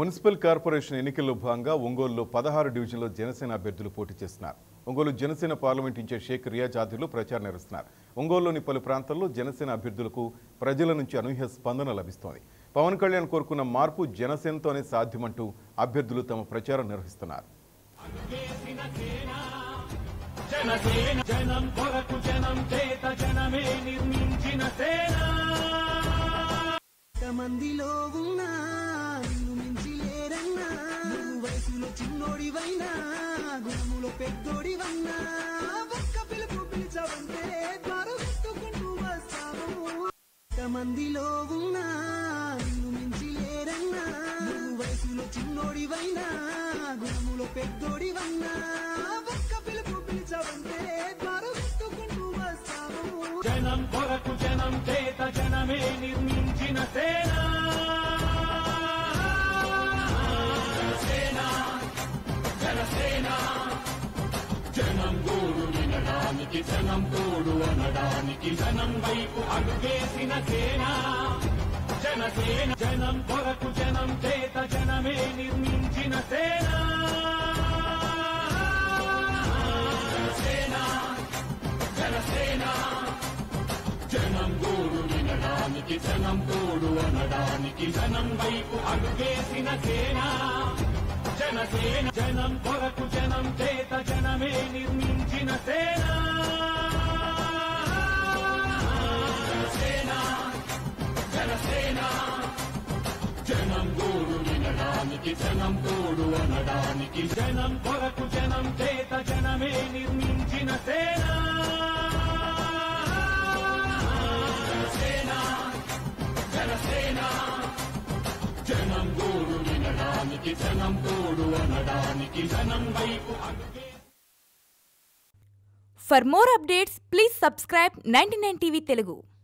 Municipal corporation ఎన్నికల్లో భాగంగా ఒంగోలులో పదహారు డివిజన్లో జనసేన అభ్యర్థులు పోటీ చేస్తున్నారు ఒంగోలు జనసేన పార్లమెంట్ ఇన్ఛార్జ్ షేక్ రియాజ్ ఆదిలు ప్రచారం నిర్వహిస్తున్నారు ఒంగోలులోని పలు ప్రాంతాల్లో జనసేన అభ్యర్థులకు ప్రజల నుంచి అనూహ్య స్పందన లభిస్తోంది పవన్ కళ్యాణ్ కోరుకున్న మార్పు జనసేనతోనే సాధ్యమంటూ అభ్యర్థులు తమ ప్రచారం నిర్వహిస్తున్నారు జనసేన జనం కొరకు జనం చేత జనమే నిర్మించిన సేన మందిలో ఉన్నా నిన్ను మించి లేరన్నా నువ్వు వయసులో చిన్నోడివైనా గుణములో పెద్దోడివన్నా ఒక్క పిలుపు పిలిచవంటే పరుగెత్తుకుంటూ వస్తావు మందిలో ఉన్నా నిన్ను మించి లేరన్నా నువ్వు వయసులో చిన్నోడివైనా గుణములో పెద్దోడివన్నా ఒక్క పిలుపు పిలిచవంటే పరుగెత్తుకుంటూ వస్తావు జనం కొరకు జనం చేత జనమే నిర్మించిన సేన జనసేన జనసేన జనం గోడు వినడానికి జనం తోడు అనడానికి జనం వైపు అడుగేసిన సేన జనసేన జనం కొరకు జనం చేత జనమే నిర్మించిన సేన జనసేన జనసేన జనం గోడు వినడానికి జనం తోడు అనడానికి జనం వైపు అడుగేసిన సేన జనసేన జనం కొరకు జనం చేత జనమే నిర్మించిన సేన జనసేన జనసేన జనం గోడు వినడానికి జనం తోడు అనడానికి జనం కొరకు జనం చేత జనమే నిర్మించిన సేన జనసేన జనసేన జనం గోడు వినడానికి జనం తోడు అనడానికి జనం వైపు అడుగే For more updates, please subscribe 99 TV Telugu.